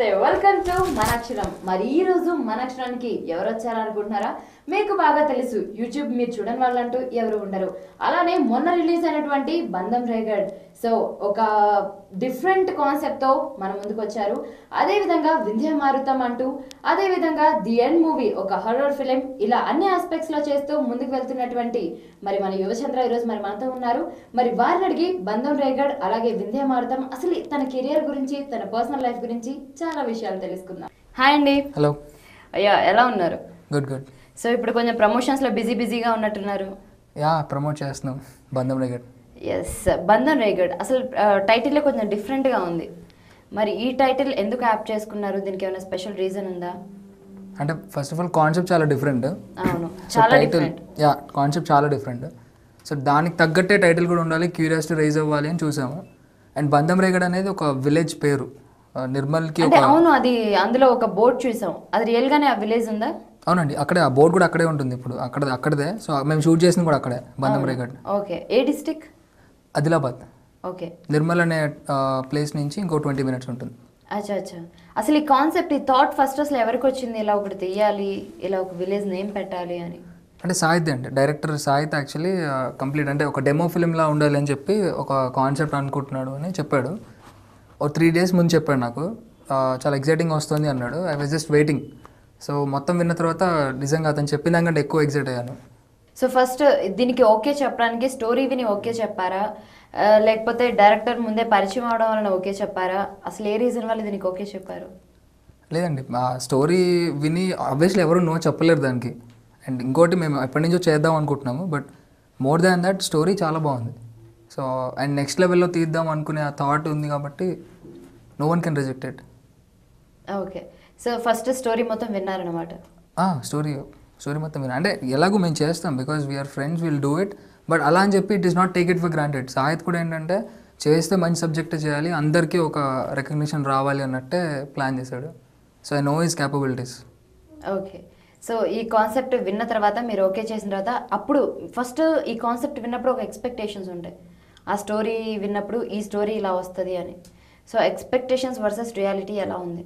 నమస్తే welcome to మనక్షరం మరి ఈ రోజు మనక్షరానికి ఎవరు వచ్చారనుకుంటున్నారా మీకు బాగా తెలుసు యూట్యూబ్ మీరు చూడని వాళ్ళంటూ ఎవరు ఉండరు అలానే మొన్న రిలీజ్ అయినటువంటి బంధం రేగడ్ సో ఒక డిఫరెంట్ కాన్సెప్ట్ తో మన ముందుకు వచ్చారు అదే విధంగా వింధ్య మారుతం అంటూ అదే విధంగా ది ఎండ్ మూవీ ఒక హర్రర్ ఫిలిం ఇలా అన్ని ఆస్పెక్ట్స్ లో చేస్తూ ముందుకు వెళ్తున్నటువంటి మరి మన యువచంద్ర ఈరోజు మరి మనతో ఉన్నారు మరి వారిని అడిగి బంధం రేగడ్ అలాగే వింధ్య మారుతం అసలు తన కెరియర్ గురించి తన పర్సనల్ లైఫ్ గురించి చాలా విషయాలు తెలుసుకుందాం హాయ్ అండి హలో అయ్యా ఎలా ఉన్నారు గుడ్ గుడ్ సో ఇప్పుడు కొంచెం ప్రమోషన్స్ లో బిజీ బిజీగా ఉన్నట్టున్నారు యా ప్రమోట్ చేస్తున్నాం బంధం రేగడ్ ఎస్ బంధన్ రేగడ్ అసలు టైటిల్ కొంచెం different గా ఉంది మరి ఈ టైటిల్ ఎందుకు యాప్ చేసుకున్నారు దీనికి ఏమైనా స్పెషల్ రీజన్ ఉందా అంటే ఫస్ట్ ఆఫ్ ఆల్ కాన్సెప్ట్ చాలా డిఫరెంట్ అవును సో చాలా టైటిల్ డిఫరెంట్ యా కాన్సెప్ట్ చాలా డిఫరెంట్ సో దానికి తగ్గట్టే టైటిల్ కూడా ఉండాలి క్యూరియాసిటీ రైజ్ అవ్వాలి అని చూసాము అండ్ బంధం రేగడ్ అనేది ఒక విలేజ్ పేరు ఆ, నిర్మల్కి అంటే ఒక అవును అది అందులో ఒక బోర్డ్ చూసాం అది రియల్ గానే ఆ విలేజ్ ఉందా అవునండి అక్కడే ఆ బోర్డు కూడా అక్కడే ఉంటుంది ఇప్పుడు అక్కడ అక్కడదే సో మేము షూట్ చేసింది కూడా అక్కడే Bandham Regad okay a district Adilabad okay Nirmal అనే ప్లేస్ నుంచి ఇంకో ట్వంటీ మినిట్స్ ఉంటుంది అచ్చా అచ్చా అసలు ఈ కాన్సెప్ట్ ఈ థాట్ ఫస్ట్ అసలు ఎవరికి వచ్చింది ఇలా ఒకటి తీయాలి ఇలా ఒక విలేజ్ నేమ్ పెట్టాలి అని అంటే సాహిత్ అండి డైరెక్టర్ సాహిత్ యాక్చువల్లీ కంప్లీట్ అంటే ఒక డెమో ఫిల్మ్లా ఉండాలి అని చెప్పి ఒక కాన్సెప్ట్ అనుకుంటున్నాడు అని చెప్పాడు ఓ త్రీ డేస్ ముందు చెప్పాడు నాకు ఆ, చాలా ఎగ్జైటింగ్ వస్తుంది అన్నాడు I was just waiting so మొత్తం విన్న తర్వాత నిజంగా అతను చెప్పిన దానికంటే ఎక్కువ ఎగ్జైట్ అయ్యాను సో ఫస్ట్ దీనికి ఓకే చెప్పడానికి స్టోరీ విని ఓకే చెప్పారా ఆ, లేకపోతే డైరెక్టర్ ముందే పరిచయం అవడం వలన ఓకే చెప్పారా అసలు ఏ రీజన్ వల్ల దీనికి ఓకే చెప్పారు లేదండి ఆ స్టోరీ విని ఆబ్వియస్లీ ఎవరు నో చెప్పలేరు దానికి అండ్ ఇంకోటి మేము ఎప్పటి నుంచో చేద్దాం అనుకుంటున్నాము but more than that story చాలా బాగుంది సో అండ్ నెక్స్ట్ లెవెల్లో తీద్దాం అనుకునే ఆ థాట్ ఉంది కాబట్టి no one can reject it okay so first story మొత్తం విన్నారనమాట స్టోరీ స్టోరీ మొత్తం వినా అంటే ఎలాగో మేము చేస్తాం because we are friends will do it but అలా అని చెప్పి it is not take it for granted Sahith కూడా ఏంటంటే చేస్తే మంచి సబ్జెక్ట్ చేయాలి అందరికీ ఒక రికగ్నిషన్ రావాలి అన్నట్టే ప్లాన్ చేశాడు so I know his capabilities okay so ఈ కాన్సెప్ట్ విన్న తర్వాత మీరు ఓకే చేసిన తర్వాత అప్పుడు ఫస్ట్ ఈ కాన్సెప్ట్ విన్నప్పుడు ఒక ఎక్స్పెక్టేషన్స్ ఉంటాయి ఆ స్టోరీ విన్నప్పుడు ఈ స్టోరీ ఇలా వస్తుంది అని సో ఎక్స్పెక్టేషన్స్ వర్సెస్ రియాలిటీ ఎలా ఉంది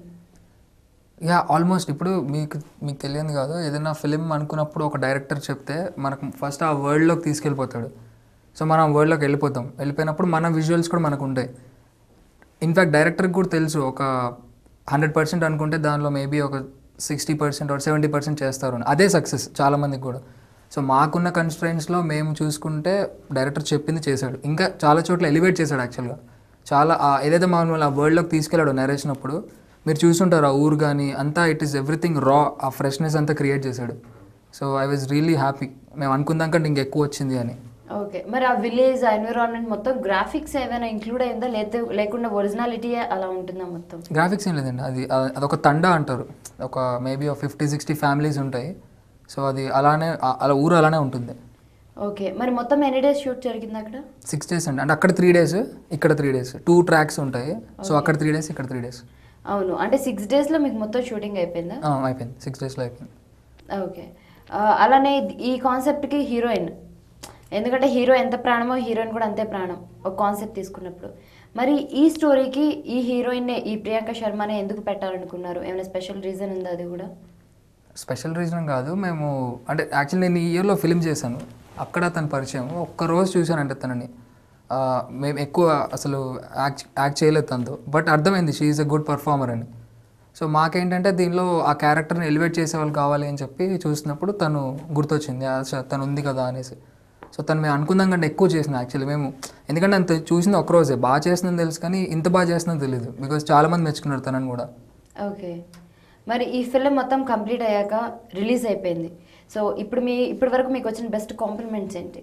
యా ఆల్మోస్ట్ ఇప్పుడు మీకు మీకు తెలియదు కాదు ఏదైనా ఫిలిం అనుకున్నప్పుడు ఒక డైరెక్టర్ చెప్తే మనకు ఫస్ట్ ఆ వరల్డ్లోకి తీసుకెళ్ళిపోతాడు సో మనం ఆ వరల్డ్లోకి వెళ్ళిపోతాం వెళ్ళిపోయినప్పుడు మన విజువల్స్ కూడా మనకు ఉంటాయి ఇన్ఫ్యాక్ట్ డైరెక్టర్కి కూడా తెలుసు ఒక హండ్రెడ్ పర్సెంట్ అనుకుంటే దానిలో మేబీ ఒక sixty percent or seventy percent చేస్తారు అని అదే సక్సెస్ చాలామందికి కూడా సో మాకున్న కన్స్ట్రెంట్స్లో మేము చూసుకుంటే డైరెక్టర్ చెప్పింది చేశాడు ఇంకా చాలా చోట్ల ఎలివేట్ చేశాడు యాక్చువల్గా చాలా ఆ- ఏదైతే మనం ఆ వరల్డ్లోకి తీసుకెళ్ళాడు నరేషన్ అప్పుడు మీరు చూసుంటారు ఆ ఊరు కానీ అంతా ఇట్ ఈస్ ఎవ్రీథింగ్ రా ఆ ఫ్రెష్నెస్ అంతా క్రియేట్ చేశాడు so I was really happy మేము అనుకున్నాం కంటే ఇంకెక్కువ వచ్చింది అని ఓకే మరి ఆ విలేజ్ ఎన్విరాన్మెంట్ మొత్తం గ్రాఫిక్స్ ఏమైనా ఇంక్లూడ్ అయిందా లేతే లేకుండా ఒరిజినాలిటీ అలా ఉంటుందా మొత్తం గ్రాఫిక్స్ ఏం లేదండి అది ఆ- అదొక తండా అంటారు ఒక మేబీ ఒక ఫిఫ్టీ సిక్స్టీ ఫ్యామిలీస్ ఉంటాయి సో అది అలానే ఆ- అలా ఊరు అలానే ఉంటుంది ఓకే మరి మొత్తం ఎన్ని డేస్ షూట్ జరిగింది అక్కడ సిక్స్ డేస్ అండి అంటే అక్కడ త్రీ డేస్ ఇక్కడ త్రీ డేస్ టూ ట్రాక్స్ ఉంటాయి సో అక్కడ త్రీ డేస్ ఇక్కడ త్రీ డేస్ అవును అంటే సిక్స్ డేస్లో మీకు మొత్తం షూటింగ్ అయిపోయిందా అయిపోయింది సిక్స్ డేస్లో అయిపోయింది ఓకే ఆ, అలానే ఈ కాన్సెప్ట్కి హీరోయిన్ ఎందుకంటే హీరో ఎంత ప్రాణమో హీరోయిన్ కూడా అంతే ప్రాణం ఒక కాన్సెప్ట్ తీసుకున్నప్పుడు మరి ఈ స్టోరీకి ఈ హీరోయిన్నే ఈ ప్రియాంక శర్మనే ఎందుకు పెట్టాలనుకున్నారు ఏమైనా స్పెషల్ రీజన్ ఉందా అది కూడా స్పెషల్ రీజన్ కాదు మేము అంటే యాక్చువల్లీ నేను ఈ ఇయర్లో ఫిలిం చేశాను అక్కడ తన పరిచయం ఒక్క రోజు చూశానంటే తనని ఆ, మేము ఎక్కువ అసలు యాక్ట్ యాక్ట్ చేయలేదు తనతో బట్ అర్థమైంది she is a good performer అని సో మాకేంటంటే దీనిలో ఆ క్యారెక్టర్ని ఎలివేట్ చేసే వాళ్ళు కావాలి అని చెప్పి చూసినప్పుడు తను గుర్తొచ్చింది "అచ్చా, తను ఉంది కదా అనేసి సో తను మేము అనుకుందాం కంటే ఎక్కువ చేసిన యాక్చువల్లీ మేము ఎందుకంటే అంత చూసింది ఒక రోజే బాగా చేస్తుందని తెలుసు కానీ ఇంత బాగా చేస్తుందని తెలియదు బికాజ్ చాలామంది మెచ్చుకున్నారు తనని కూడా ఓకే మరి ఈ ఫిల్మ్ మొత్తం కంప్లీట్ అయ్యాక రిలీజ్ అయిపోయింది సో ఇప్పుడు మీ ఇప్పటి వరకు మీకు వచ్చిన బెస్ట్ కాంప్లిమెంట్స్ ఏంటి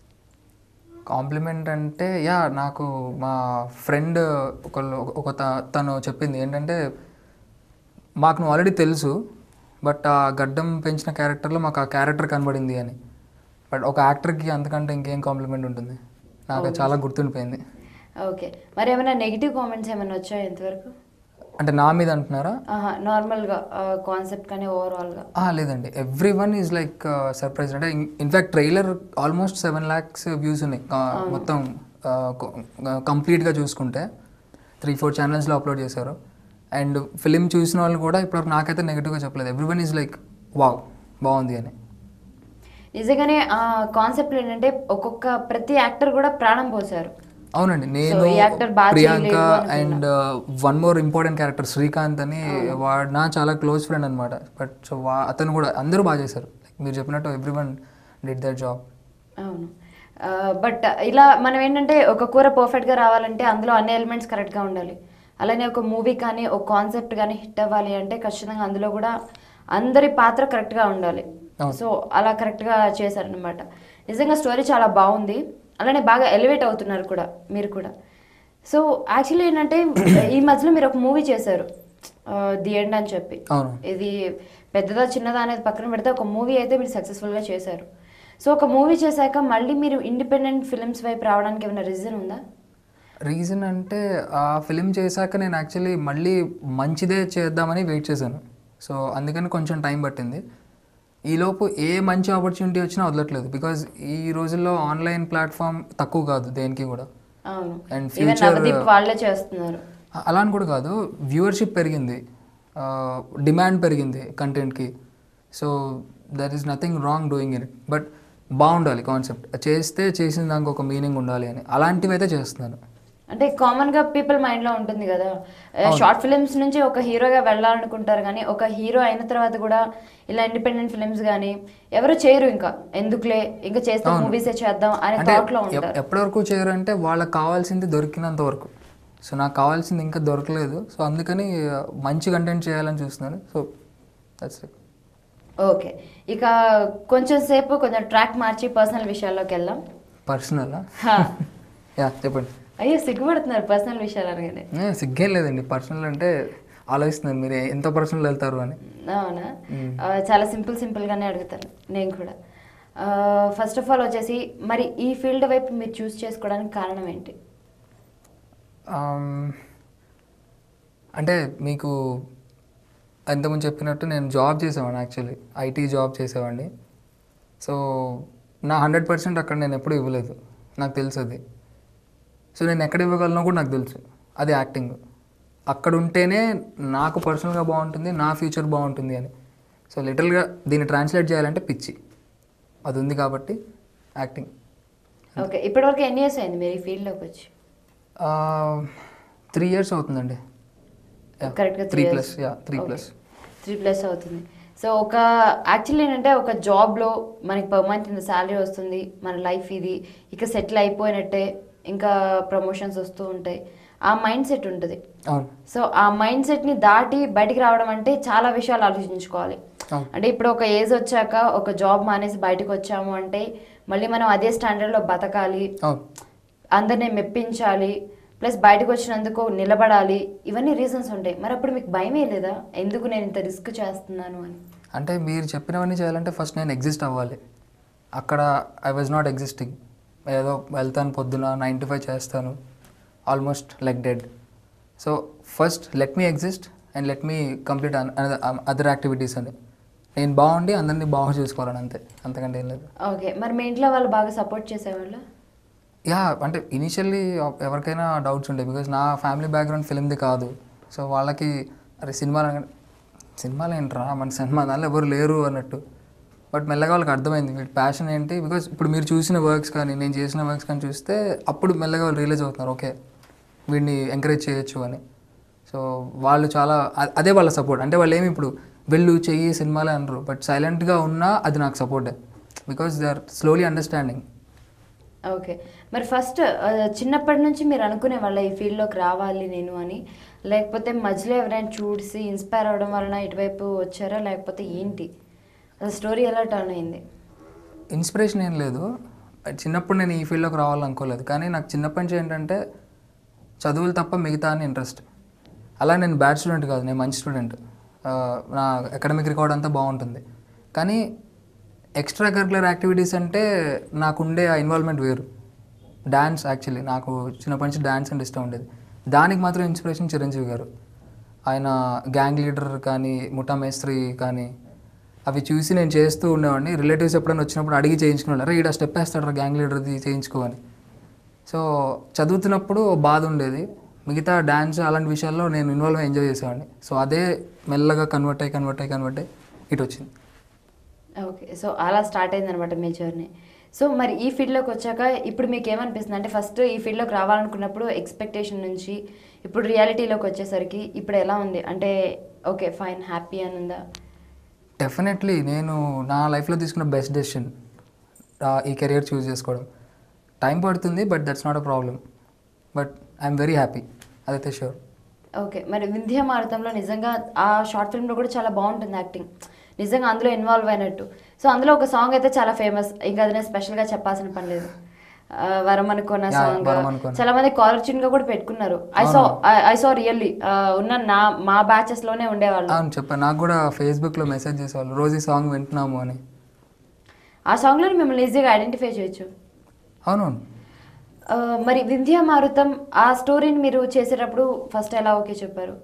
కాంప్లిమెంట్ అంటే యా నాకు మా ఫ్రెండ్ ఒకళ్ళు ఒక త- తను చెప్పింది ఏంటంటే మాకు నువ్వు ఆల్రెడీ తెలుసు బట్ ఆ గడ్డం పెంచిన క్యారెక్టర్లో మాకు ఆ క్యారెక్టర్ కనబడింది అని బట్ ఒక యాక్టర్కి అంతకంటే ఇంకేం కాంప్లిమెంట్ ఉంటుంది నాకు అది చాలా గుర్తుండిపోయింది ఓకే మరి ఏమైనా నెగిటివ్ కామెంట్స్ ఏమైనా వచ్చాయా ఇంతవరకు అంటే నా మీద అంటున్నారా ఆహా, నార్మల్గా కాన్సెప్ట్ కానీ ఓవరాల్గా ఆ, లేదండి everyone is like surprise అంటే in fact trailer almost seven lakhs views ఉన్నాయి ఆ, మొత్తం కంప్లీట్గా చూసుకుంటే త్రీ ఫోర్ ఛానల్స్లో అప్లోడ్ చేశారు అండ్ ఫిలిం చూసిన వాళ్ళు కూడా ఇప్పుడు నాకైతే నెగిటివ్గా చెప్పలేదు ఎవ్రీవన్ ఈజ్ లైక్ వావ్ బాగుంది అని నిజంగానే ఆ కాన్సెప్ట్ ఏంటంటే ఒక్కొక్క ప్రతి యాక్టర్ కూడా ప్రాణం పోసారు అవునండి నేను ఈ actor బాగా ప్రియాంక చేయలేదు అనుకున్నా. And one more important character Srikanth అని వాడు నా చాలా క్లోజ్ ఫ్రెండ్ అనమాట బట్ సో వా అతను కూడా అందరూ బాగా చేశారు Like మీరు చెప్పినట్టు everyone did their job అవును బట్ ఇలా మనం ఏంటంటే ఒక కూర పర్ఫెక్ట్గా రావాలంటే అందులో అన్ని ఎలిమెంట్స్ కరెక్ట్గా ఉండాలి అలానే ఒక మూవీ కానీ ఒక కాన్సెప్ట్ కానీ హిట్ అవ్వాలి అంటే ఖచ్చితంగా అందులో కూడా అందరి పాత్ర కరెక్ట్గా ఉండాలి అవును. సో అలా కరెక్ట్గా చేశారనమాట నిజంగా స్టోరీ చాలా బాగుంది అలానే బాగా ఎలివేట్ అవుతున్నారు కూడా మీరు కూడా సో యాక్చువల్లీ ఏంటంటే ఈ మధ్యలో మీరు ఒక మూవీ చేశారు ది ఎండ్ అని చెప్పి అవును ఇది పెద్దదా చిన్నదా అనేది పక్కన పెడితే ఒక మూవీ అయితే మీరు సక్సెస్ఫుల్గా చేశారు సో ఒక మూవీ చేశాక మళ్ళీ మీరు ఇండిపెండెంట్ ఫిల్మ్స్ వైపు రావడానికి ఏమైనా రీజన్ ఉందా రీజన్ అంటే ఆ ఫిలిం చేశాక నేను యాక్చువల్లీ మళ్ళీ మంచిదే చేద్దామని వెయిట్ చేశాను సో అందుకని కొంచెం టైం పట్టింది ఈలోపు ఏ మంచి ఆపర్చునిటీ వచ్చినా వదలట్లేదు బికాజ్ ఈ రోజుల్లో ఆన్లైన్ ప్లాట్ఫామ్ తక్కువ కాదు దేనికి కూడా అవును And ఈవెన్ future- నవదీప్ వాళ్ళే చేస్తున్నారు అ- అలా అని కూడా కాదు వ్యూవర్షిప్ పెరిగింది డిమాండ్ పెరిగింది కంటెంట్కి so there is nothing wrong doing in it but బాగుండాలి కాన్సెప్ట్ చేస్తే చేసిన దానికి ఒక మీనింగ్ ఉండాలి అని అలాంటివి అయితే చేస్తున్నాను అంటే కామన్ గా పీపుల్ మైండ్ లో ఉంటుంది కదా షార్ట్ ఫిల్మ్స్ నుంచి ఒక హీరోగా వెళ్ళాలనుకుంటారు కానీ ఒక హీరో అయిన తర్వాత కూడా ఇలా ఇండిపెండెంట్ ఫిల్మ్స్ కానీ ఎవరు చేయరు ఇంకా ఎందుకులే ఇంకా చేస్తే అవును. మూవీసే చేద్దాం అనే అంటే థాట్ లో ఎప్- ఉంటారు ఎప్పటి వరకు చేయరు అంటే వాళ్ళకి కావాల్సింది దొరికినంత వరకు సో నాకు కావాల్సింది ఇంకా దొరకలేదు సో అందుకని ఆ, మంచి కంటెంట్ చేయాలని చూస్తున్నాను సో దట్స్ ఇట్ ఓకే ఇక కొంచెం సేపు కొంచెం ట్రాక్ మార్చి పర్సనల్ విషయాల్లోకి వెళ్దాం పర్సనల్ హా. యా చెప్పండి అయ్యో సిగ్గుపడుతున్నారు పర్సనల్ విషయాలు అనగానే ఏ, సిగ్గేం లేదండి పర్సనల్ అంటే ఆలోచిస్తున్నాను మీరు ఎంత పర్సనల్ వెళ్తారు అని అవునా ఆ, చాలా సింపుల్ సింపుల్ గానే అడుగుతాను నేను కూడా ఫస్ట్ ఆఫ్ ఆల్ వచ్చేసి మరి ఈ ఫీల్డ్ వైపు మీరు చూస్ చేసుకోవడానికి కారణం ఏంటి ఆమ్, అంటే మీకు ఎంతమంది చెప్పినట్టు నేను జాబ్ చేసేవాడిని యాక్చువల్లీ ఐటీ జాబ్ చేసేవాడిని సో నా హండ్రెడ్ పర్సెంట్ అక్కడ నేను ఎప్పుడూ ఇవ్వలేదు నాకు తెలుసు అది సో నేను ఎక్కడ ఇవ్వగలనో కూడా నాకు తెలుసు అది యాక్టింగ్ అక్కడ ఉంటేనే నాకు పర్సనల్గా బాగుంటుంది నా ఫ్యూచర్ బాగుంటుంది అని సో లిటిల్గా దీన్ని ట్రాన్స్లేట్ చేయాలంటే పిచ్చి అది ఉంది కాబట్టి యాక్టింగ్ ఓకే ఇప్పటివరకు ఎన్ని ఇయర్స్ అయింది మీరు ఈ ఫీల్డ్లోకి వచ్చి త్రీ ఇయర్స్ అవుతుందండి కరెక్ట్గా three plus yeah three plus three plus అవుతుంది సో ఒక యాక్చువల్లీ ఏంటంటే ఒక జాబ్లో మనకి పర్ మంత్ ఇంత శాలరీ వస్తుంది మన లైఫ్ ఇది ఇక సెటిల్ అయిపోయినట్టే ఇంకా ప్రమోషన్స్ వస్తూ ఉంటాయి ఆ మైండ్ సెట్ ఉంటుంది అవును సో ఆ మైండ్ సెట్ని దాటి బయటికి రావడం అంటే చాలా విషయాలు ఆలోచించుకోవాలి అవును అంటే ఇప్పుడు ఒక ఏజ్ వచ్చాక ఒక జాబ్ మానేసి బయటకు వచ్చాము అంటే మళ్ళీ మనం అదే స్టాండర్డ్లో బతకాలి అవును అందరినీ మెప్పించాలి ప్లస్ బయటకు వచ్చినందుకు నిలబడాలి ఇవన్నీ రీజన్స్ ఉంటాయి మరి అప్పుడు మీకు భయమే లేదా ఎందుకు నేను ఇంత రిస్క్ చేస్తున్నాను అని అంటే మీరు చెప్పినవన్నీ చేయాలంటే ఫస్ట్ నేను ఎగ్జిస్ట్ అవ్వాలి అక్కడ ఐ వాజ్ నాట్ ఎగ్జిస్టింగ్ ఏదో వెళ్తాను పొద్దున నైన్ టు ఫైవ్ చేస్తాను almost like dead so first let me exist and let me complete other activities అని నేను బాగుండి అందరినీ బాగా చూసుకోవాలని అంతే అంతకంటే ఏం లేదు ఓకే మరి మీ ఇంట్లో వాళ్ళు బాగా సపోర్ట్ చేసేవాళ్ళ యా అంటే ఇనీషియల్లీ ఎవరికైనా డౌట్స్ ఉంటాయి బికాజ్ నా ఫ్యామిలీ బ్యాక్గ్రౌండ్ ఫిలింది కాదు సో వాళ్ళకి అరే సినిమాలు అనగానే, సినిమాలు ఏంట్రా మన సినిమా దానిలో ఎవరు లేరు అన్నట్టు బట్ మెల్లగా వాళ్ళకి అర్థమైంది వీటి ప్యాషన్ ఏంటి బికాజ్ ఇప్పుడు మీరు చూసిన వర్క్స్ కానీ నేను చేసిన వర్క్స్ కానీ చూస్తే అప్పుడు మెల్లగా వాళ్ళు రియలైజ్ అవుతున్నారు ఓకే వీడిని ఎంకరేజ్ చేయొచ్చు అని సో వాళ్ళు చాలా అ- అదే వాళ్ళ సపోర్ట్ అంటే వాళ్ళు ఏమి ఇప్పుడు వెళ్ళు చెయ్యి సినిమాలే అనరు బట్ సైలెంట్గా ఉన్నా అది నాకు సపోర్టే because they are slowly understanding okay మరి ఫస్ట్ చిన్నప్పటి నుంచి మీరు అనుకునే వాళ్ళ ఈ ఫీల్డ్లోకి రావాలి నేను అని లేకపోతే మధ్యలో ఎవరైనా చూసి ఇన్స్పైర్ అవ్వడం వలన ఇటువైపు వచ్చారా లేకపోతే ఏంటి అసలు స్టోరీ ఎలా టర్న్ అయింది ఇన్స్పిరేషన్ ఏం లేదు చిన్నప్పుడు నేను ఈ ఫీల్డ్లోకి రావాలనుకోలేదు కానీ నాకు చిన్నప్పటి నుంచి ఏంటంటే చదువులు తప్ప మిగతా అని ఇంట్రెస్ట్ అలా నేను బ్యాడ్ స్టూడెంట్ కాదు నేను మంచి స్టూడెంట్ నా అకాడమిక్ రికార్డ్ అంతా బాగుంటుంది కానీ ఎక్స్ట్రా కరికులర్ యాక్టివిటీస్ అంటే నాకుండే ఆ ఇన్వాల్వ్మెంట్ వేరు డ్యాన్స్ యాక్చువల్లీ నాకు చిన్నప్పటి నుంచి డ్యాన్స్ అంటే ఇష్టం ఉండేది దానికి మాత్రం ఇన్స్పిరేషన్ చిరంజీవి గారు ఆయన గ్యాంగ్ లీడర్ కానీ ముఠా మేస్త్రి కానీ అవి చూసి నేను చేస్తూ ఉండేవాడిని రిలేటివ్స్ ఎప్పుడైనా వచ్చినప్పుడు అడిగి చేయించుకున్నాడు అరే ఈడ స్టెప్ వేస్తాడు గ్యాంగ్ లీడర్ది చేయించుకో అని సో చదువుతున్నప్పుడు ఓ బాధ ఉండేది మిగతా డ్యాన్స్ అలాంటి విషయాల్లో నేను ఇన్వాల్వ్ అయ్యి ఎంజాయ్ చేసేవాడిని సో అదే మెల్లగా కన్వర్ట్ అయ్యి కన్వర్ట్ అయ్యి కన్వర్ట్ అయ్యి ఇటు వచ్చింది ఓకే సో అలా స్టార్ట్ అయింది అనమాట మీ జర్నీ సో మరి ఈ ఫీల్డ్లోకి వచ్చాక ఇప్పుడు మీకు ఏమనిపిస్తుంది అంటే ఫస్ట్ ఈ ఫీల్డ్లోకి రావాలనుకున్నప్పుడు ఎక్స్పెక్టేషన్ నుంచి ఇప్పుడు రియాలిటీలోకి వచ్చేసరికి ఇప్పుడు ఎలా ఉంది అంటే ఓకే ఫైన్ హ్యాపీ అని ఉందా డెఫినెట్లీ నేను నా లైఫ్లో తీసుకున్న బెస్ట్ డెసిషన్ ఈ కెరియర్ చూస్ చేసుకోవడం టైం పడుతుంది but that's not a problem but I'm very happy అదైతే షూర్ ఓకే మరి వింధ్య మారుతంలో నిజంగా ఆ షార్ట్ ఫిల్మ్లో కూడా చాలా బాగుంటుంది యాక్టింగ్ నిజంగా అందులో ఇన్వాల్వ్ అయినట్టు సో అందులో ఒక సాంగ్ అయితే చాలా ఫేమస్ ఇంకా అది నేను స్పెషల్గా చెప్పాల్సిన పని లేదు ఆ, వరం అనుకున్న Yeah, సాంగ్ వరం అనుకోన. చాలా మంది కాలర్ చిన్ గా కూడా పెట్టుకున్నారు I so I so really ఉన్న నా మా బ్యాచెస్ లోనే ఉండేవాళ్ళు అవును చెప్పాను నాకు కూడా ఫేస్బుక్లో మెసేజ్ చేసేవాళ్ళు రోజు ఈ సాంగ్ వింటున్నాము అని ఆ సాంగ్ లో మిమ్మల్ని ఈజీగా ఐడెంటిఫై చేయొచ్చు అవునవును ఆ, మరి వింధ్య మారుతం ఆ స్టోరీని మీరు చేసేటప్పుడు ఫస్ట్ ఎలా ఓకే చెప్పారు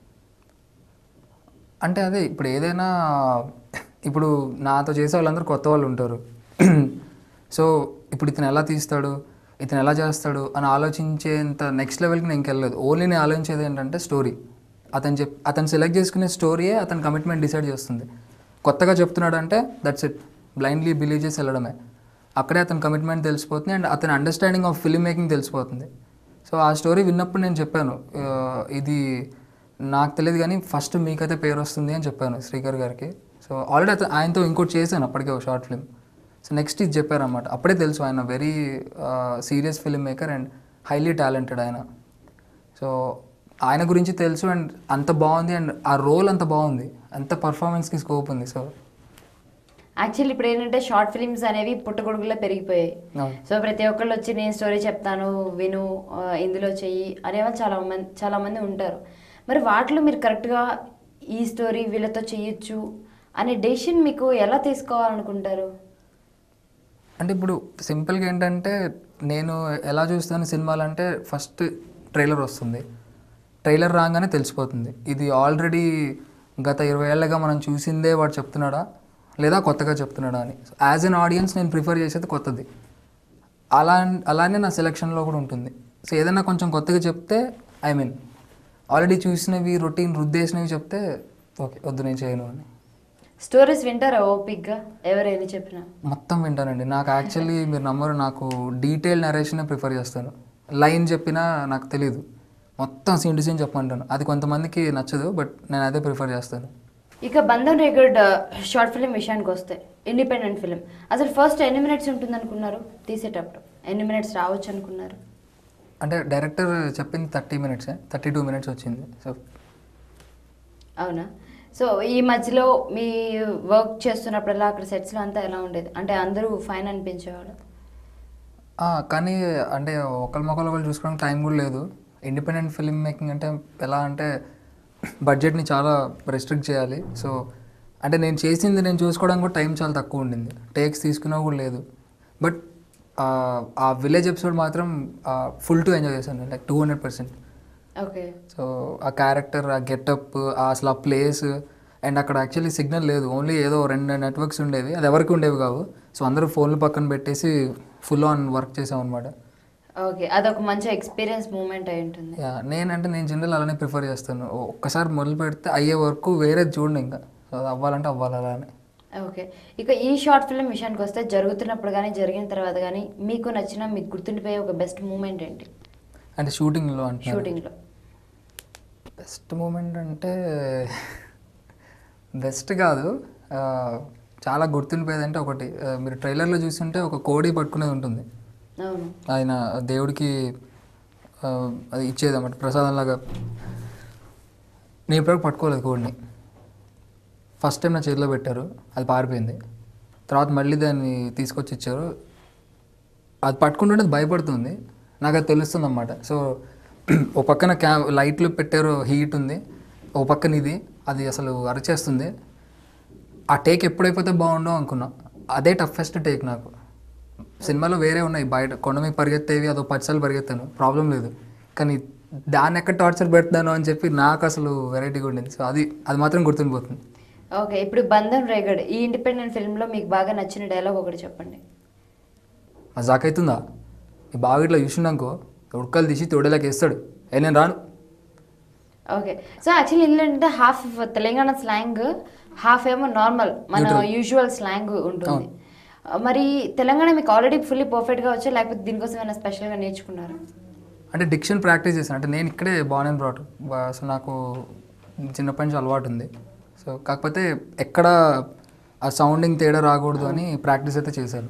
అంటే అదే ఇప్పుడు ఏదైనా ఇప్పుడు నాతో చేసే వాళ్ళందరూ కొత్త వాళ్ళు ఉంటారు సో ఇప్పుడు ఇతను ఎలా తీస్తాడు ఇతను ఎలా చేస్తాడు అని ఆలోచించేంత నెక్స్ట్ లెవెల్కి నేను ఇంకెళ్ళలేదు ఓన్లీ నేను ఆలోచించేది ఏంటంటే స్టోరీ అతను చెప్ అతను సెలెక్ట్ చేసుకునే స్టోరీయే అతని కమిట్మెంట్ డిసైడ్ చేస్తుంది కొత్తగా చెప్తున్నాడు అంటే దట్స్ ఇట్ బ్లైండ్లీ బిలీవ్ చేసి వెళ్ళడమే అక్కడే అతని కమిట్మెంట్ తెలిసిపోతుంది అండ్ అతని అండర్స్టాండింగ్ ఆఫ్ ఫిల్మ్ మేకింగ్ తెలిసిపోతుంది సో ఆ స్టోరీ విన్నప్పుడు నేను చెప్పాను ఆ, ఇది నాకు తెలియదు కానీ ఫస్ట్ మీకైతే పేరు వస్తుంది అని చెప్పాను శ్రీకర్ గారికి సో ఆల్రెడీ అతను ఆయనతో ఇంకోటి చేశాను అప్పటికే ఒక షార్ట్ ఫిల్మ్ సో నెక్స్ట్ ఇది చెప్పారన్నమాట అప్పుడే తెలుసు ఆయన very serious filmmaker and highly talented ఆయన సో ఆయన గురించి తెలుసు అండ్ అంత బాగుంది అండ్ ఆ రోల్ అంత బాగుంది అంత పర్ఫార్మెన్స్కి స్కోప్ ఉంది సో యాక్చువల్లీ ఇప్పుడు ఏంటంటే షార్ట్ ఫిల్మ్స్ అనేవి పుట్టగొడుగులో పెరిగిపోయాయి అవును. సో ప్రతి ఒక్కళ్ళు వచ్చి నేను స్టోరీ చెప్తాను విను ఆ, ఇందులో చెయ్యి అనేవాళ్ళు చాలా మంది చాలా మంది ఉంటారు మరి వాటిలో మీరు కరెక్ట్గా ఈ స్టోరీ వీళ్ళతో చేయొచ్చు అనే డెసిషన్ మీకు ఎలా తీసుకోవాలనుకుంటారు అంటే ఇప్పుడు సింపుల్గా ఏంటంటే నేను ఎలా చూస్తాను సినిమాలు అంటే ఫస్ట్ ట్రైలర్ వస్తుంది ట్రైలర్ రాగానే తెలిసిపోతుంది ఇది ఆల్రెడీ గత ఇరవై ఏళ్ళగా మనం చూసిందే వాడు చెప్తున్నాడా లేదా కొత్తగా చెప్తున్నాడా అని యాజ్ ఎన్ ఆడియన్స్ నేను ప్రిఫర్ చేసేది కొత్తది అలా అలానే నా సెలెక్షన్లో కూడా ఉంటుంది సో ఏదైనా కొంచెం కొత్తగా చెప్తే ఐ మీన్ ఆల్రెడీ చూసినవి రొటీన్ రుద్దేసినవి చెప్తే ఓకే వద్దు నేను చేయను అని స్టోరీస్ వింటారా ఓపిక్గా ఎవరైనా చెప్పినా మొత్తం వింటానండి నాకు యాక్చువల్లీ మీరు నమ్మరు నాకు డీటెయిల్ నరేషనే ప్రిఫర్ చేస్తాను లైన్ చెప్పినా నాకు తెలియదు మొత్తం సీన్ టు సీన్ చెప్పమంటాను అది కొంతమందికి నచ్చదు బట్ నేను అదే ప్రిఫర్ చేస్తాను ఇక బంధం రేగడ్ షార్ట్ ఫిలిం విషయానికి వస్తే ఇండిపెండెంట్ ఫిలిం అసలు ఫస్ట్ ఎన్ని మినిట్స్ ఉంటుంది అనుకున్నారు తీసేటప్పుడు ఎన్ని మినిట్స్ రావచ్చు అనుకున్నారు అంటే డైరెక్టర్ చెప్పింది థర్టీ మినిట్సే థర్టీ టూ మినిట్స్ వచ్చింది సో అవునా సో ఈ మధ్యలో మీ వర్క్ చేస్తున్నప్పుడల్లా అక్కడ సెట్స్లో అంతా ఎలా ఉండేది అంటే అందరూ ఫైన్ అనిపించేవాళ్ళు ఆ, కానీ అంటే ఒకరి మొక్కలు ఒకరు చూసుకోవడానికి టైం కూడా లేదు ఇండిపెండెంట్ ఫిల్మ్ మేకింగ్ అంటే ఎలా అంటే బడ్జెట్ని చాలా రెస్ట్రిక్ట్ చేయాలి సో అంటే నేను చేసింది నేను చూసుకోవడానికి కూడా టైం చాలా తక్కువ ఉండింది టేక్స్ తీసుకున్నా కూడా లేదు బట్ ఆ విలేజ్ ఎపిసోడ్ మాత్రం ఫుల్ టు ఎంజాయ్ చేశాను like two hundred percent okay so ఆ క్యారెక్టర్ ఆ గెటప్ అసలు ఆ ప్లేస్ అండ్ అక్కడ యాక్చువల్లీ సిగ్నల్ లేదు ఓన్లీ ఏదో రెండు నెట్వర్క్స్ ఉండేవి అది ఎవరికి ఉండేవి కావు సో అందరూ ఫోన్లు పక్కన పెట్టేసి ఫుల్ ఆన్ వర్క్ చేసాం అనమాట ఓకే అదొక మంచి ఎక్స్పీరియన్స్ మూమెంట్ అయి ఉంటుంది యా నేనంటే నేను జనరల్ అలానే ప్రిఫర్ చేస్తాను ఒక్కసారి మొదలు పెడితే అయ్యే వరకు వేరేది చూడండి ఇంకా సో అది అవ్వాలంటే అవ్వాలి అలానే ఓకే ఇక ఈ షార్ట్ ఫిల్మ్ విషయానికి వస్తే జరుగుతున్నప్పుడు కానీ జరిగిన తర్వాత కానీ మీకు నచ్చిన మీకు గుర్తుండిపోయే ఒక బెస్ట్ మూమెంట్ ఏంటి అంటే షూటింగ్లో అంటే షూటింగ్లో బెస్ట్ మూమెంట్ అంటే బెస్ట్ కాదు ఆ, చాలా గుర్తుండిపోయేది అంటే ఒకటి ఆ, మీరు ట్రైలర్లో చూస్తుంటే ఒక కోడి పట్టుకునేది ఉంటుంది అవును ఆయన దేవుడికి ఆ, అది ఇచ్చేది అన్నమాట ప్రసాదంలాగా నేను ఇప్పటివరకు పట్టుకోలేదు కోడిని ఫస్ట్ టైం నా చేతిలో పెట్టారు అది పారిపోయింది తర్వాత మళ్ళీ దాన్ని తీసుకొచ్చి ఇచ్చారు అది పట్టుకుంటుంటే అది భయపడుతుంది నాకు అది తెలుస్తుంది అన్నమాట సో ఓ పక్కన క్యా లైట్లు పెట్టారు హీట్ ఉంది ఓ పక్కన ఇది అది అసలు అరచేస్తుంది ఆ టేక్ ఎప్పుడైపోతే బాగుండో అనుకున్నా అదే టఫెస్ట్ టేక్ నాకు సినిమాలో వేరే ఉన్నాయి బయట కొండ మీద పరిగెత్తేవి అదో పచ్చలు పరిగెత్తాను ప్రాబ్లం లేదు కానీ దాన్ని ఎక్కడ టార్చర్ పెడతాను అని చెప్పి నాకు అసలు వెరైటీగా ఉండింది సో అది అది మాత్రం గుర్తుండిపోతుంది ఓకే ఇప్పుడు బంధం రేగడ్ ఈ ఇండిపెండెంట్ ఫిల్మ్లో మీకు బాగా నచ్చిన డైలాగ్ ఒకటి చెప్పండి మజాక్ అవుతుందా ఈ బాగా ఇట్లా చూసినాకో ఉడకలు తీసి తోడేలాకి వేస్తాడు ఏ నేను రాను ఓకే సో యాక్చువల్లీ ఏంటంటే హాఫ్ తెలంగాణ స్లాంగ్ హాఫ్ ఏమో నార్మల్ మన Neutral. యూజువల్ స్లాంగ్ ఉంటుంది మరి తెలంగాణ మీకు ఆల్రెడీ ఫుల్లీ పర్ఫెక్ట్గా వచ్చా లేకపోతే దీనికోసం ఏమైనా స్పెషల్గా నేర్చుకున్నారా అంటే డిక్షన్ ప్రాక్టీస్ చేశాను అంటే నేను ఇక్కడే బాన్ అండ్ బ్రాట్ సో నాకు చిన్నప్పటి నుంచి అలవాటు ఉంది సో కాకపోతే ఎక్కడ ఆ సౌండింగ్ తేడా రాకూడదు అని ప్రాక్టీస్ అయితే చేశాను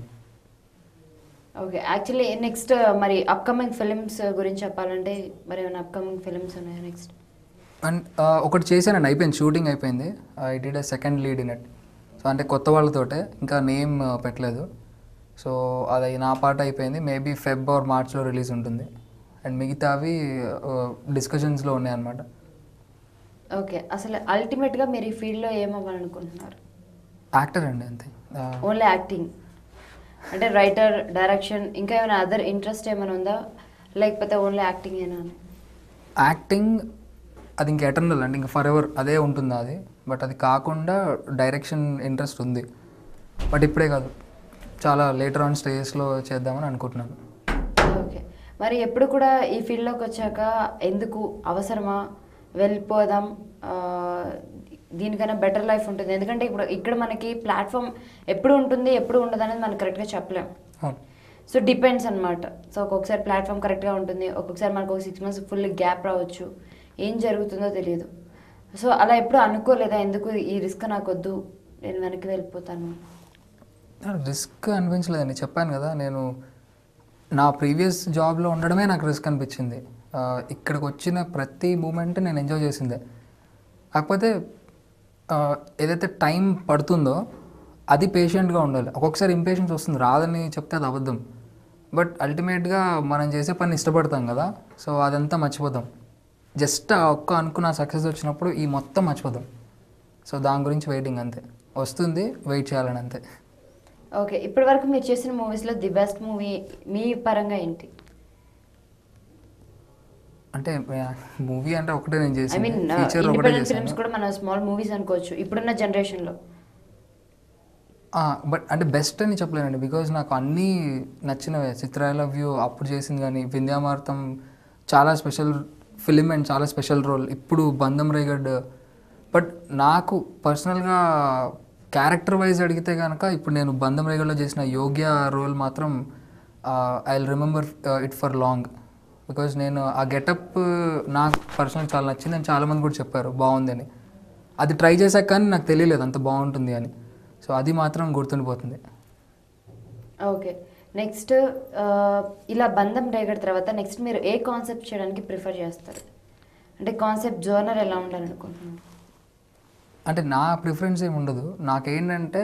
ఓకే యాక్చువల్లీ నెక్స్ట్ మరి అప్కమింగ్ ఫిలిమ్స్ గురించి చెప్పాలంటే మరి ఏమైనా అప్కమింగ్ ఫిలిమ్స్ ఉన్నాయా నెక్స్ట్ అండ్ ఒకటి చేశానండి అయిపోయింది షూటింగ్ అయిపోయింది I did a second lead in it so అంటే కొత్త వాళ్ళతోటే ఇంకా నేమ్ పెట్టలేదు సో అది నా పాట అయిపోయింది మేబీ ఫెబ్ ఆర్ మార్చ్లో రిలీజ్ ఉంటుంది అండ్ మిగతావి డిస్కషన్స్లో ఉన్నాయి అనమాట ఓకే అసలు అల్టిమేట్గా మీరు ఈ ఫీల్డ్లో ఏమవ్వాలనుకుంటున్నారు యాక్టర్ అండి అంతే ఆ, ఓన్లీ యాక్టింగ్ అంటే రైటర్ డైరెక్షన్ ఇంకా ఏమైనా అదర్ ఇంట్రెస్ట్ ఏమైనా ఉందా లేకపోతే ఓన్లీ యాక్టింగ్ ఏనా అని యాక్టింగ్ అది ఇంక ఎటర్నల్ అండి ఇంకా ఫర్ ఎవర్ అదే ఉంటుంది అది బట్ అది కాకుండా డైరెక్షన్ ఇంట్రెస్ట్ ఉంది బట్ ఇప్పుడే కాదు చాలా లేటర్ ఆన్ స్టేజెస్లో చేద్దామని అనుకుంటున్నాను ఓకే మరి ఎప్పుడు కూడా ఈ ఫీల్డ్లోకి వచ్చాక ఎందుకు అవసరమా వెళ్ళిపోదాం ఆ, దీనికన్నా బెటర్ లైఫ్ ఉంటుంది ఎందుకంటే ఇప్పుడు ఇక్కడ మనకి ప్లాట్ఫామ్ ఎప్పుడు ఉంటుంది ఎప్పుడు ఉండదు అనేది మనం కరెక్ట్గా చెప్పలేం అవును సో డిపెండ్స్ అనమాట సో ఒక్కొక్కసారి ప్లాట్ఫామ్ కరెక్ట్గా ఉంటుంది ఒక్కొక్కసారి మనకు ఒక సిక్స్ మంత్స్ ఫుల్ గ్యాప్ రావచ్చు ఏం జరుగుతుందో తెలియదు సో అలా ఎప్పుడు అనుకోలేదా ఎందుకు ఈ రిస్క్ నాకు వద్దు నేను వెనక్కి వెళ్ళిపోతాను రిస్క్ అనిపించలేదండి చెప్పాను కదా నేను నా ప్రీవియస్ జాబ్లో ఉండడమే నాకు రిస్క్ అనిపించింది ఆ, ఇక్కడికి వచ్చిన ప్రతి మూమెంట్ నేను ఎంజాయ్ చేసిందే కాకపోతే ఆ, ఏదైతే టైం పడుతుందో అది పేషెంట్గా ఉండాలి ఒక్కొక్కసారి ఇంపేషెన్స్ వస్తుంది రాదని చెప్తే అది అబద్ధం బట్ అల్టిమేట్గా మనం చేసే పని ఇష్టపడతాం కదా సో అదంతా మర్చిపోతాం జస్ట్ ఆ ఒక్క అనుకున్న సక్సెస్ వచ్చినప్పుడు ఈ మొత్తం మర్చిపోతాం సో దాని గురించి వెయిటింగ్ అంతే వస్తుంది వెయిట్ చేయాలని అంతే ఓకే ఇప్పటి వరకు మీరు చేసిన మూవీస్లో ది బెస్ట్ మూవీ మీ పరంగా ఏంటి అంటే మూవీ అంటే ఒకటే నేను ఐ చేసింది మీన్ ఫీచర్ ఒకటే ఇండిపెండెంట్ చేశాను ఫిల్మ్స్ కూడా మన స్మాల్ మూవీస్ అనుకోవచ్చు ఇప్పుడున్న జనరేషన్లో బట్ అంటే బెస్ట్ అని చెప్పలేనండి బికాజ్ నాకు అన్నీ నచ్చినవే చిత్ర లవ్ యూ అప్పుడు చేసింది కానీ వింధ్యామార్తం చాలా స్పెషల్ ఫిలిం అండ్ చాలా స్పెషల్ రోల్ ఇప్పుడు బంధం రేగడ్ బట్ నాకు పర్సనల్గా క్యారెక్టర్ వైజ్ అడిగితే కనుక ఇప్పుడు నేను బంధం రేగడ్లో చేసిన యోగ్య రోల్ మాత్రం I will remember it for long because నేను ఆ గెటప్ నాకు పర్సనల్ చాలా నచ్చింది అని చాలామంది కూడా చెప్పారు బాగుందని అది ట్రై చేశాక కానీ నాకు తెలియలేదు అంత బాగుంటుంది అని సో అది మాత్రం గుర్తుండిపోతుంది ఓకే నెక్స్ట్ ఇలా బంధం రేగడి తర్వాత నెక్స్ట్ మీరు ఏ కాన్సెప్ట్ చేయడానికి ప్రిఫర్ చేస్తారు అంటే కాన్సెప్ట్ జోనర్ ఎలా ఉండాలనుకుంటున్నారు అంటే నా ప్రిఫరెన్స్ ఏమి ఉండదు నాకేంటంటే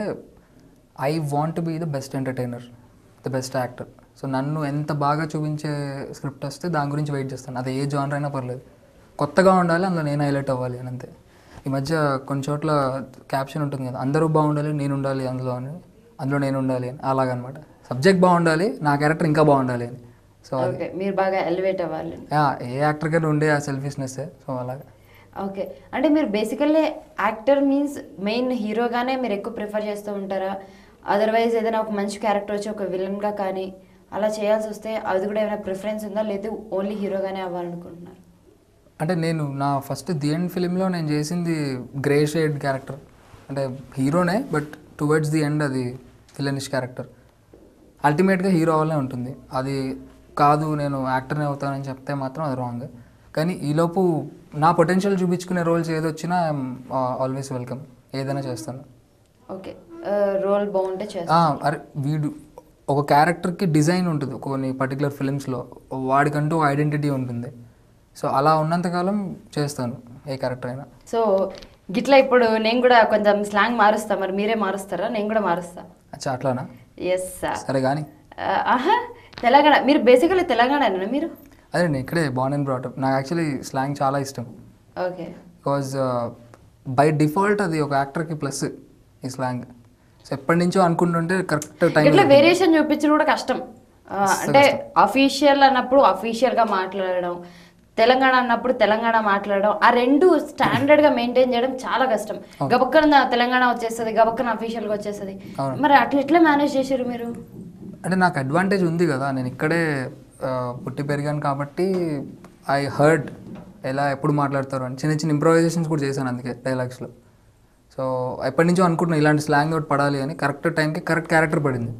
I want be the best entertainer the best actor so నన్ను ఎంత బాగా చూపించే స్క్రిప్ట్ వస్తే దాని గురించి వెయిట్ చేస్తాను అది ఏ జానర్ అయినా పర్లేదు కొత్తగా ఉండాలి అందులో నేను హైలైట్ అవ్వాలి అని అంతే ఈ మధ్య కొన్ని చోట్ల క్యాప్షన్ ఉంటుంది కదా అందరూ బాగుండాలి నేను ఉండాలి అందులో అని అందులో నేను ఉండాలి అని అలాగనమాట సబ్జెక్ట్ బాగుండాలి నా క్యారెక్టర్ ఇంకా బాగుండాలి అని సో అది ఓకే మీరు బాగా ఎలివేట్ అవ్వాలి యా, ఏ యాక్టర్కైనా ఉండే ఆ సెల్ఫిష్నెస్ సో అలాగా ఓకే అంటే మీరు బేసికల్లీ యాక్టర్ మీన్స్ మెయిన్ హీరోగానే మీరు ఎక్కువ ప్రిఫర్ చేస్తూ ఉంటారా అదర్వైజ్ ఏదైనా ఒక మంచి క్యారెక్టర్ వచ్చి ఒక విలన్గా కానీ అలా చేయాల్సి వస్తే అది కూడా ఏమైనా ప్రిఫరెన్స్ ఉందా లేదు ఓన్లీ హీరోగానే అవ్వాలనుకుంటున్నారు అంటే నేను నా ఫస్ట్ ది ఎండ్ ఫిలింలో నేను చేసింది గ్రే షేడ్ క్యారెక్టర్ అంటే హీరోనే బట్ టువర్డ్స్ ది ఎండ్ అది విలనిష్ క్యారెక్టర్ అల్టిమేట్గా హీరో అవ్వాలనే ఉంటుంది అది కాదు నేను యాక్టర్నే అవుతానని చెప్తే మాత్రం అది రాంగ్ కానీ ఈలోపు నా పొటెన్షియల్ చూపించుకునే రోల్స్ ఏదొచ్చినా ఐఎమ్ ఆల్వేస్ వెల్కమ్ ఏదైనా చేస్తాను ఓకే రోల్ బాగుంటే ఆ, చేస్తారు అరే వీడు ఒక క్యారెక్టర్కి డిజైన్ ఉంటుంది కొన్ని పర్టికులర్ ఫిలిమ్స్లో వాడికంటూ ఐడెంటిటీ ఉంటుంది సో అలా ఉన్నంతకాలం చేస్తాను ఏ క్యారెక్టర్ అయినా సో గిట్లా ఇప్పుడు నేను కూడా కొంచెం స్లాంగ్ మారుస్తా మరి మీరే మారుస్తారా నేను కూడా మారుస్తా అచ్చా అట్లానా ఎస్ సార్ సరే కానీ ఆహా తెలంగాణ మీరు బేసికల్లీ తెలంగాణనా మీరు అదే నేను ఇక్కడే బాన్ అండ్ బ్రాటప్ నాకు యాక్చువల్లీ స్లాంగ్ చాలా ఇష్టం ఓకే బికాజ్ బై డిఫాల్ట్ అది ఒక యాక్టర్కి ప్లస్ ఈ స్లాంగ్ సో ఎప్పటి నుంచో అనుకుంటుంటే కరెక్ట్ టైం ఇట్లా వేరియేషన్ చూపించడం కూడా కష్టం ఆ, అంటే అఫీషియల్ అన్నప్పుడు అఫీషియల్ గా మాట్లాడడం తెలంగాణ అన్నప్పుడు తెలంగాణ మాట్లాడడం ఆ రెండు స్టాండర్డ్ గా మెయింటైన్ చేయడం చాలా కష్టం గబక్కన తెలంగాణ వచ్చేస్తుంది గబక్కన అఫీషియల్ గా వచ్చేస్తుంది అవును. మరి అట్లా ఎట్లా మేనేజ్ చేశారు మీరు అంటే నాకు అడ్వాంటేజ్ ఉంది కదా నేను ఇక్కడే ఆ, పుట్టి పెరిగాను కాబట్టి ఐ హర్డ్ ఎలా ఎప్పుడు మాట్లాడతారు అని చిన్న చిన్న ఇంప్రవైజేషన్స్ కూడా చేశాను అందుకే డైలాగ్స్లో సో ఎప్పటి నుంచో అనుకుంటున్నాను ఇలాంటి స్లాంగ్ ఒకటి పడాలి అని కరెక్ట్ టైంకి కరెక్ట్ క్యారెక్టర్ పడింది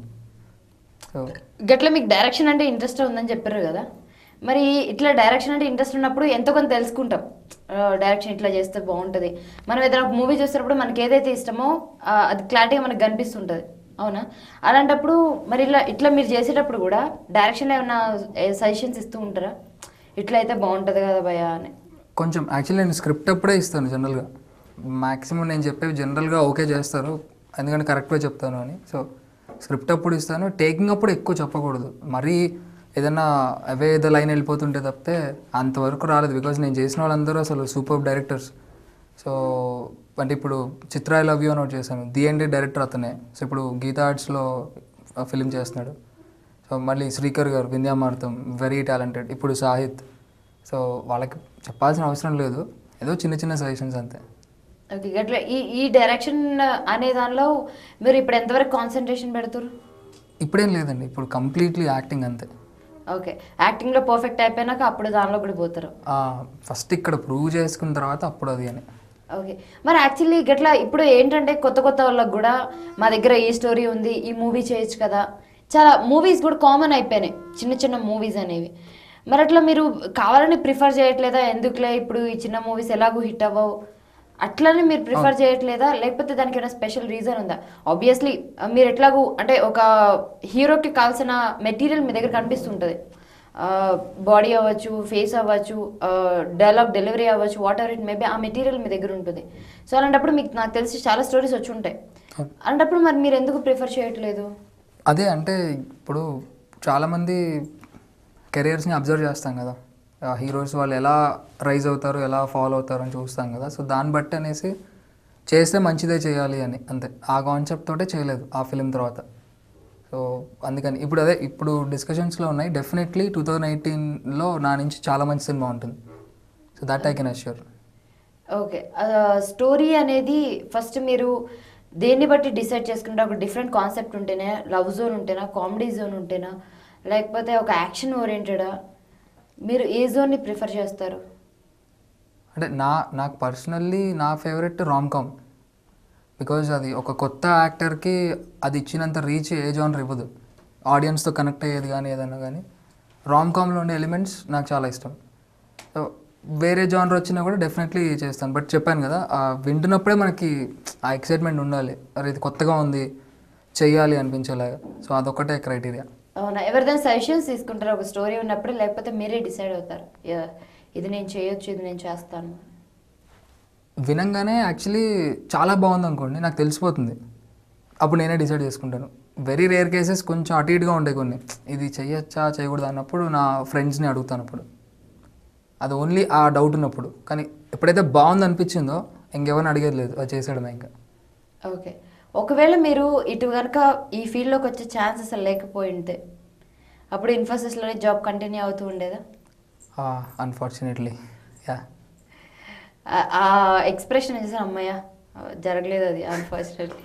సో గట్ల మీకు డైరెక్షన్ అంటే ఇంట్రెస్ట్ ఉందని చెప్పారు కదా మరి ఇట్లా డైరెక్షన్ అంటే ఇంట్రెస్ట్ ఉన్నప్పుడు ఎంతో కొంత తెలుసుకుంటాం డైరెక్షన్ ఇట్లా చేస్తే బాగుంటుంది మనం ఏదైనా మూవీ చూస్తున్నప్పుడు మనకి ఏదైతే ఇష్టమో ఆ, అది క్లారిటీగా మనకు కనిపిస్తుంటుంది అవునా అలాంటప్పుడు మరి ఇలా ఇట్లా మీరు చేసేటప్పుడు కూడా డైరెక్షన్లో ఏమైనా సజెషన్స్ ఇస్తూ ఉంటారా ఇట్లా అయితే బాగుంటుంది కదా భయ అని కొంచెం యాక్చువల్లీ నేను స్క్రిప్ట్ అప్పుడే ఇస్తాను జనరల్గా మ్యాక్సిమం నేను చెప్పేవి జనరల్గా ఓకే చేస్తారు ఎందుకంటే కరెక్ట్గా చెప్తాను అని సో స్క్రిప్ట్ అప్పుడు ఇస్తాను టేకింగ్ అప్పుడు ఎక్కువ చెప్పకూడదు మరీ ఏదైనా అవే ఏదో లైన్ వెళ్ళిపోతుంటే తప్పితే అంతవరకు రాలేదు బికాజ్ నేను చేసిన వాళ్ళందరూ అసలు సూపర్ డైరెక్టర్స్ సో అంటే ఇప్పుడు చిత్ర ఐ లవ్ యూ అని ఒకటి చేశాను ది అండ్ డైరెక్టర్ అతనే సో ఇప్పుడు గీతా ఆర్ట్స్లో ఫిలిం చేస్తున్నాడు సో మళ్ళీ శ్రీకర్ గారు వింధ్యామార్తం వెరీ టాలెంటెడ్ ఇప్పుడు సాహిత్ సో వాళ్ళకి చెప్పాల్సిన అవసరం లేదు ఏదో చిన్న చిన్న సజెషన్స్ అంతే ఓకే గట్ల ఈ ఈ డైరెక్షన్ అనే దానిలో మీరు ఇప్పుడు ఎంతవరకు కాన్సన్ట్రేషన్ పెడుతురు ఇప్పుడేం లేదండి ఇప్పుడు కంప్లీట్లీ యాక్టింగ్ అంతే ఓకే యాక్టింగ్లో పర్ఫెక్ట్ అయిపోయినాక అప్పుడు దానిలో కూడా పోతారు ఫస్ట్ ఇక్కడ ప్రూవ్ చేసుకున్న తర్వాత అప్పుడు అది అని ఓకే మరి యాక్చువల్లీ గట్లా ఇప్పుడు ఏంటంటే కొత్త కొత్త వాళ్ళకి కూడా మా దగ్గర ఈ స్టోరీ ఉంది ఈ మూవీ చేయొచ్చు కదా చాలా మూవీస్ కూడా కామన్ అయిపోయినాయి చిన్న చిన్న మూవీస్ అనేవి మరి అట్లా మీరు కావాలని ప్రిఫర్ చేయట్లేదా ఎందుకులే ఇప్పుడు ఈ చిన్న మూవీస్ ఎలాగో హిట్ అవ్వవు అట్లనే మీరు ప్రిఫర్ చేయట్లేదా లేకపోతే దానికి ఏమైనా స్పెషల్ రీజన్ ఉందా ఆబ్వియస్లీ మీరు ఎట్లాగూ అంటే ఒక హీరోకి కావాల్సిన మెటీరియల్ మీ దగ్గర కనిపిస్తుంటుంది బాడీ అవ్వచ్చు ఫేస్ అవ్వచ్చు డైలాగ్ డెలివరీ అవ్వచ్చు వాట్ ఎవర్ ఇట్ మేబీ ఆ మెటీరియల్ మీ దగ్గర ఉంటుంది సో అలాంటప్పుడు మీకు నాకు తెలిసి చాలా స్టోరీస్ వచ్చి ఉంటాయి అలాంటప్పుడు మరి మీరు ఎందుకు ప్రిఫర్ చేయట్లేదు అదే అంటే ఇప్పుడు చాలామంది కెరియర్స్ని అబ్జర్వ్ చేస్తాం కదా హీరోస్ వాళ్ళు ఎలా రైజ్ అవుతారు ఎలా ఫాలో అవుతారు అని చూస్తాం కదా సో దాన్ని బట్టి అనేసి చేస్తే మంచిదే చేయాలి అని అంతే ఆ కాన్సెప్ట్ తోటే చేయలేదు ఆ ఫిలిం తర్వాత సో అందుకని ఇప్పుడు అదే ఇప్పుడు డిస్కషన్స్లో ఉన్నాయి డెఫినెట్లీ టూ థౌజండ్ ఎయిటీన్లో నా నుంచి చాలా మంచి సినిమా ఉంటుంది so that I can assure okay story అనేది ఫస్ట్ మీరు దేన్ని బట్టి డిసైడ్ చేసుకుంటే ఒక డిఫరెంట్ కాన్సెప్ట్ ఉంటేనే లవ్ జోన్ ఉంటేనా కామెడీ జోన్ ఉంటేనా లేకపోతే ఒక యాక్షన్ ఓరియంటెడా మీరు ఏ జోన్ని ప్రిఫర్ చేస్తారు అంటే నా నాకు పర్సనల్లీ నా ఫేవరెట్ రామ్ కామ్ బికాజ్ అది ఒక కొత్త యాక్టర్కి అది ఇచ్చినంత రీచ్ ఏ జానర్ ఇవ్వదు ఆడియన్స్తో కనెక్ట్ అయ్యేది కానీ ఏదైనా కానీ రామ్ కామ్లో ఉండే ఎలిమెంట్స్ నాకు చాలా ఇష్టం సో వేరే జానర్ వచ్చినా కూడా డెఫినెట్లీ చేస్తాను బట్ చెప్పాను కదా ఆ వింటున్నప్పుడే మనకి ఆ ఎక్సైట్మెంట్ ఉండాలి అరే ఇది కొత్తగా ఉంది చెయ్యాలి అనిపించేలాగా సో అదొక్కటే క్రైటీరియా అవునా ఎవరిదైనా సజెషన్స్ తీసుకుంటారా ఒక స్టోరీ ఉన్నప్పుడు లేకపోతే మీరే డిసైడ్ అవుతారు "Yeah, ఇది నేను చేయొచ్చు ఇది నేను చేస్తాను వినంగానే యాక్చువల్లీ చాలా బాగుంది అనుకోండి నాకు తెలిసిపోతుంది అప్పుడు నేనే డిసైడ్ చేసుకుంటాను వెరీ రేర్ కేసెస్ కొంచెం అటు ఇటుగా ఉంటాయి కొన్ని ఇది చేయొచ్చా చేయకూడదు అన్నప్పుడు నా ఫ్రెండ్స్ని అడుగుతాను అప్పుడు అది ఓన్లీ ఆ డౌట్ ఉన్నప్పుడు కానీ ఎప్పుడైతే బాగుంది అనిపించిందో ఇంకెవరిని అడిగేది లేదు అది చేసాడమే ఇంకా ఓకే ఒకవేళ మీరు ఇటు కనుక ఈ ఫీల్డ్లోకి వచ్చే ఛాన్స్ అసలు లేకపోయి ఉంటే అప్పుడు ఇన్ఫోసిస్లోనే జాబ్ కంటిన్యూ అవుతూ ఉండేదా అన్ఫార్చునేట్లీ యా ఆ- ఆ ఎక్స్ప్రెషన్ చూసి అమ్మయ్య జరగలేదు అది అన్ఫార్చునేట్లీ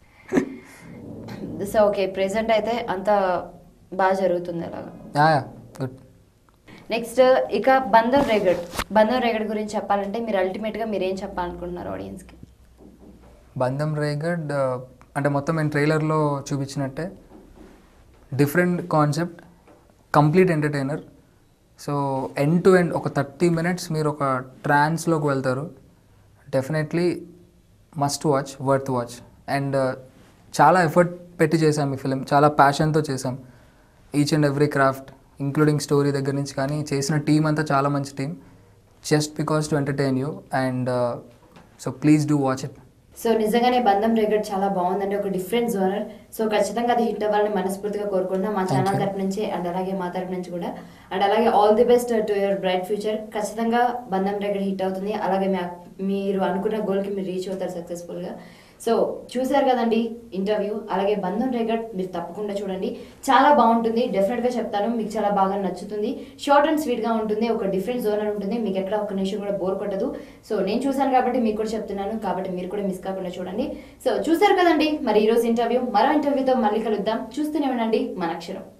సో ఓకే ప్రెసెంట్ అయితే అంత బాగా జరుగుతుంది అలాగా యా యా గుడ్ నెక్స్ట్ ఇక బంధం రేగడ్ బంధం రేగడ్ గురించి చెప్పాలంటే మీరు అల్టిమేట్గా మీరు ఏం చెప్పాలనుకుంటున్నారు ఆడియన్స్కి బంధం రేగడ్ ఆ, అంటే మొత్తం నేను ట్రైలర్లో చూపించినట్టే different concept complete entertainer so end to end ఒక థర్టీ మినిట్స్ మీరు ఒక ట్రాన్స్లోకి వెళ్తారు definitely must watch worth watch and చాలా ఎఫర్ట్ పెట్టి చేసాం ఈ ఫిలిం చాలా ప్యాషన్తో చేసాం each and every craft including story దగ్గర నుంచి కానీ చేసిన టీం అంతా చాలా మంచి team just because to entertain you and so please do watch it so నిజంగానే బంధం రేగడ్ చాలా బాగుందండి ఒక డిఫరెంట్ జోనర్ సో ఖచ్చితంగా అది హిట్ అవ్వాలని మనస్ఫూర్తిగా కోరుకుంటున్నాం మా Thank ఛానల్ you. తరపు నుంచి అండ్ అలాగే మా తరపు నుంచి కూడా అండ్ అలాగే all the best to your bright future ఖచ్చితంగా బంధం రేగడ్ హిట్ అవుతుంది అలాగే మీ మీరు అనుకున్న గోల్కి మీరు రీచ్ అవుతారు సక్సెస్ఫుల్గా సో చూశారు కదండి ఇంటర్వ్యూ అలాగే బంధం రేగడ్ మీరు తప్పకుండా చూడండి చాలా బాగుంటుంది డెఫినెట్గా చెప్తాను మీకు చాలా బాగా నచ్చుతుంది షార్ట్ అండ్ స్వీట్గా ఉంటుంది ఒక డిఫరెంట్ జోనర్ ఉంటుంది మీకు ఎక్కడ ఒక నిమిషం కూడా బోర్ కొట్టదు సో నేను చూశాను కాబట్టి మీకు కూడా చెప్తున్నాను కాబట్టి మీరు కూడా మిస్ కాకుండా చూడండి సో చూశారు కదండి మరి ఈరోజు ఇంటర్వ్యూ మరో ఇంటర్వ్యూతో మళ్ళీ కలుద్దాం చూస్తూనే ఉండండి మన అక్షరం